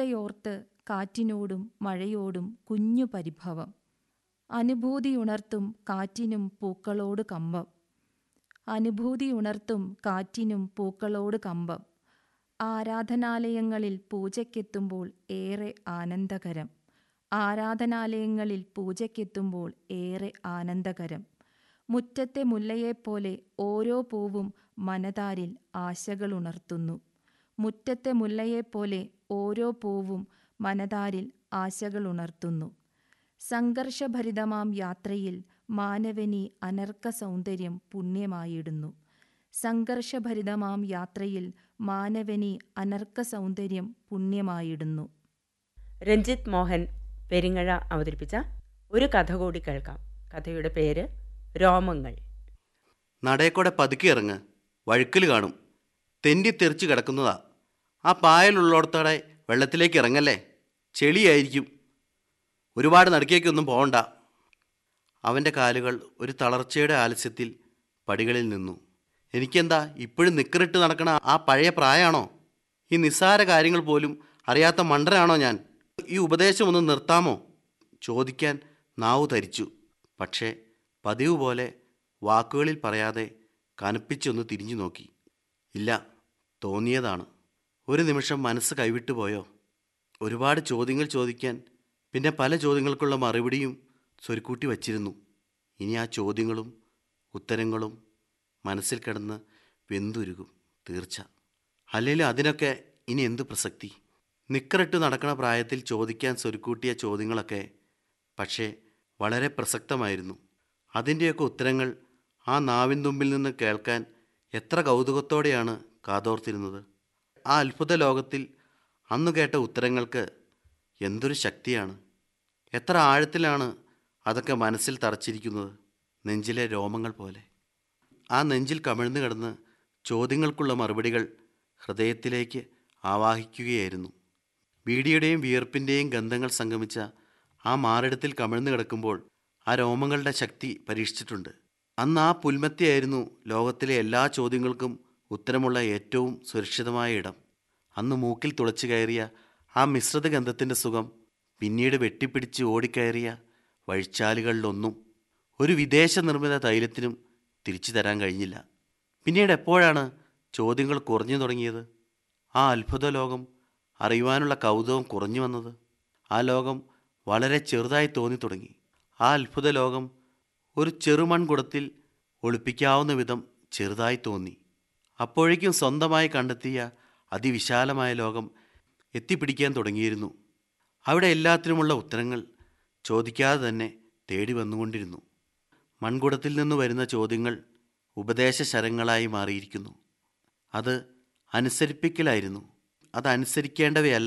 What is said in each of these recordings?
മുറ്റത്തെയോർത്ത് കാറ്റിനോടും മഴയോടും കുഞ്ഞു പരിഭവം അനുഭൂതിയുണർത്തും കാറ്റിനും പൂക്കളോട് കമ്പം അനുഭൂതിയുണർത്തും കാറ്റിനും പൂക്കളോട് കമ്പം ആരാധനാലയങ്ങളിൽ പൂജയ്ക്കെത്തുമ്പോൾ ഏറെ ആനന്ദകരം ആരാധനാലയങ്ങളിൽ പൂജയ്ക്കെത്തുമ്പോൾ ഏറെ ആനന്ദകരം മുറ്റത്തെ മുല്ലയെപ്പോലെ ഓരോ പൂവും മനതാരിൽ ആശകളുണർത്തുന്നു മുറ്റത്തെ മുല്ലയെപ്പോലെ ഓരോ പൂവും മനതാരിൽ ആശകളുണർത്തുന്നു സംഘർഷഭരിതമാം യാത്രയിൽ മാനവനി അനർക്ക സൗന്ദര്യം പുണ്യമായിടുന്നു സംഘർഷഭരിതമാം യാത്രയിൽ മാനവനി അനർക്ക സൗന്ദര്യം പുണ്യമായിടുന്നു രഞ്ജിത്ത് മോഹൻ പെരിങ്ങഴ അവതരിപ്പിച്ച ഒരു കഥ കൂടി കേൾക്കാം കഥയുടെ പേര് രോമങ്ങൾ നടയക്കൂടെ പതുക്കി ഇറങ്ങ് വഴുക്കൽ കാണും തെന്റി തെറിച്ച് കിടക്കുന്നതാ ആ പായലുള്ളോടത്തോടെ വെള്ളത്തിലേക്ക് ഇറങ്ങല്ലേ ചെളിയായിരിക്കും ഒരുപാട് നടുക്കേക്കൊന്നും പോകണ്ട അവൻ്റെ കാലുകൾ ഒരു തളർച്ചയുടെ ആലസ്യത്തിൽ പടികളിൽ നിന്നു എനിക്കെന്താ ഇപ്പോഴും നിക്കറിട്ട് നടക്കണ ആ പഴയ പ്രായമാണോ ഈ നിസ്സാര കാര്യങ്ങൾ പോലും അറിയാത്ത മണ്ടനാണോ ഞാൻ ഈ ഉപദേശം ഒന്ന് നിർത്താമോ ചോദിക്കാൻ നാവു ധരിച്ചു പക്ഷേ പതിവ് പോലെ വാക്കുകളിൽ പറയാതെ കനപ്പിച്ചൊന്ന് തിരിഞ്ഞു നോക്കി ഇല്ല തോന്നിയതാണ് ഒരു നിമിഷം മനസ്സ് കൈവിട്ടു പോയോ ഒരുപാട് ചോദ്യങ്ങൾ ചോദിക്കാൻ പിന്നെ പല ചോദ്യങ്ങൾക്കുള്ള മറുപടിയും സ്വരുക്കൂട്ടി വച്ചിരുന്നു ഇനി ആ ചോദ്യങ്ങളും ഉത്തരങ്ങളും മനസ്സിൽ കിടന്ന് വെന്തുരുകും തീർച്ച അല്ലെങ്കിൽ അതിനൊക്കെ ഇനി എന്ത് പ്രസക്തി നിക്കറിട്ട് നടക്കണ പ്രായത്തിൽ ചോദിക്കാൻ സ്വരുക്കൂട്ടിയ ചോദ്യങ്ങളൊക്കെ പക്ഷേ വളരെ പ്രസക്തമായിരുന്നു അതിൻ്റെയൊക്കെ ഉത്തരങ്ങൾ ആ നാവിൻ തുമ്പിൽ നിന്ന് കേൾക്കാൻ എത്ര കൗതുകത്തോടെയാണ് കാതോർത്തിരുന്നത് ആ അത്ഭുത ലോകത്തിൽ അന്നു കേട്ട ഉത്തരങ്ങൾക്ക് എന്തൊരു ശക്തിയാണ് എത്ര ആഴത്തിലാണ് അതൊക്കെ മനസ്സിൽ തറച്ചിരിക്കുന്നത് നെഞ്ചിലെ രോമങ്ങൾ പോലെ ആ നെഞ്ചിൽ കമിഴ്ന്നു കിടന്ന് ചോദ്യങ്ങൾക്കുള്ള മറുപടികൾ ഹൃദയത്തിലേക്ക് ആവാഹിക്കുകയായിരുന്നു ബീഡിയുടെയും വിയർപ്പിൻ്റെയും ഗന്ധങ്ങൾ സംഗമിച്ച ആ മാറിടത്തിൽ കമിഴ്ന്നു കിടക്കുമ്പോൾ ആ രോമങ്ങളുടെ ശക്തി പരീക്ഷിച്ചിട്ടുണ്ട് അന്ന് ആ പുൽമത്തിയായിരുന്നു ലോകത്തിലെ എല്ലാ ചോദ്യങ്ങൾക്കും ഉത്തരമുള്ള ഏറ്റവും സുരക്ഷിതമായ ഇടം അന്ന് മൂക്കിൽ തുളച്ചു കയറിയ ആ മിശ്രിത ഗന്ധത്തിൻ്റെ സുഖം പിന്നീട് വെട്ടിപ്പിടിച്ച് ഓടിക്കയറിയ വഴിച്ചാലുകളിലൊന്നും ഒരു വിദേശ നിർമ്മിത തൈലത്തിനും തിരിച്ചു തരാൻ കഴിഞ്ഞില്ല പിന്നീട് എപ്പോഴാണ് ചോദ്യങ്ങൾ കുറഞ്ഞു തുടങ്ങിയത് ആ അത്ഭുത ലോകം അറിയുവാനുള്ള കൗതുകം കുറഞ്ഞു വന്നത് ആ ലോകം വളരെ ചെറുതായി തോന്നി തുടങ്ങി ആ അത്ഭുത ലോകം ഒരു ചെറുമൺകുടത്തിൽ ഒളിപ്പിക്കാവുന്ന വിധം ചെറുതായി തോന്നി അപ്പോഴേക്കും സ്വന്തമായി കണ്ടെത്തിയ അതിവിശാലമായ ലോകം എത്തിപ്പിടിക്കാൻ തുടങ്ങിയിരുന്നു അവിടെ എല്ലാത്തിനുമുള്ള ഉത്തരങ്ങൾ ചോദിക്കാതെ തന്നെ തേടി വന്നുകൊണ്ടിരുന്നു മൺകുടത്തിൽ നിന്ന് വരുന്ന ചോദ്യങ്ങൾ ഉപദേശ ശരങ്ങളായി മാറിയിരിക്കുന്നു അത് അനുസരിപ്പിക്കലായിരുന്നു അത് അനുസരിക്കേണ്ടവയല്ല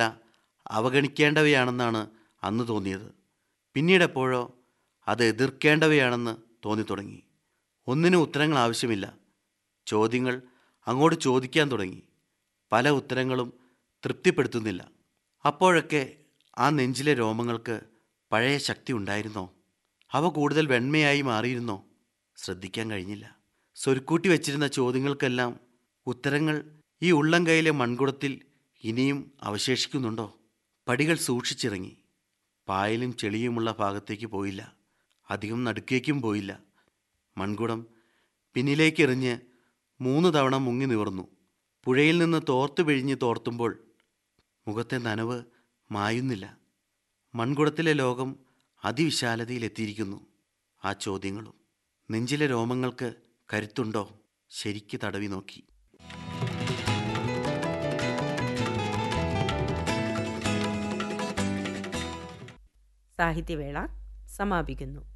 അവഗണിക്കേണ്ടവയാണെന്നാണ് അന്ന് തോന്നിയത് പിന്നീടെപ്പോഴോ അത് എതിർക്കേണ്ടവയാണെന്ന് തോന്നി തുടങ്ങി ഒന്നിനും ഉത്തരങ്ങൾ ആവശ്യമില്ല ചോദ്യങ്ങൾ അങ്ങോട്ട് ചോദിക്കാൻ തുടങ്ങി പല ഉത്തരങ്ങളും തൃപ്തിപ്പെടുത്തുന്നില്ല അപ്പോഴൊക്കെ ആ നെഞ്ചിലെ രോമങ്ങൾക്ക് പഴയ ശക്തി ഉണ്ടായിരുന്നോ അവ കൂടുതൽ വെണ്മയായി മാറിയിരുന്നോ ശ്രദ്ധിക്കാൻ കഴിഞ്ഞില്ല സ്വരുക്കൂട്ടി വെച്ചിരുന്ന ചോദ്യങ്ങൾക്കെല്ലാം ഉത്തരങ്ങൾ ഈ ഉള്ളം കൈയിലെ മൺകുടത്തിൽ ഇനിയും അവശേഷിക്കുന്നുണ്ടോ പടികൾ സൂക്ഷിച്ചിറങ്ങി പായലും ചെളിയുമുള്ള ഭാഗത്തേക്ക് പോയില്ല അധികം നടുക്കേക്കും പോയില്ല മൺകുടം പിന്നിലേക്ക് എറിഞ്ഞ് മൂന്ന് തവണ മുങ്ങി നിവർന്നു പുഴയിൽ നിന്ന് തോർത്തു പിഴിഞ്ഞ് തോർത്തുമ്പോൾ മുഖത്തെ നനവ് മായുന്നില്ല മൺകുടത്തിലെ ലോകം അതിവിശാലതയിലെത്തിയിരിക്കുന്നു ആ ചോദ്യങ്ങളും നെഞ്ചിലെ രോമങ്ങൾക്ക് കരുത്തുണ്ടോ ശരിക്ക് തടവി നോക്കി സാഹിത്യവേള സമാപിക്കുന്നു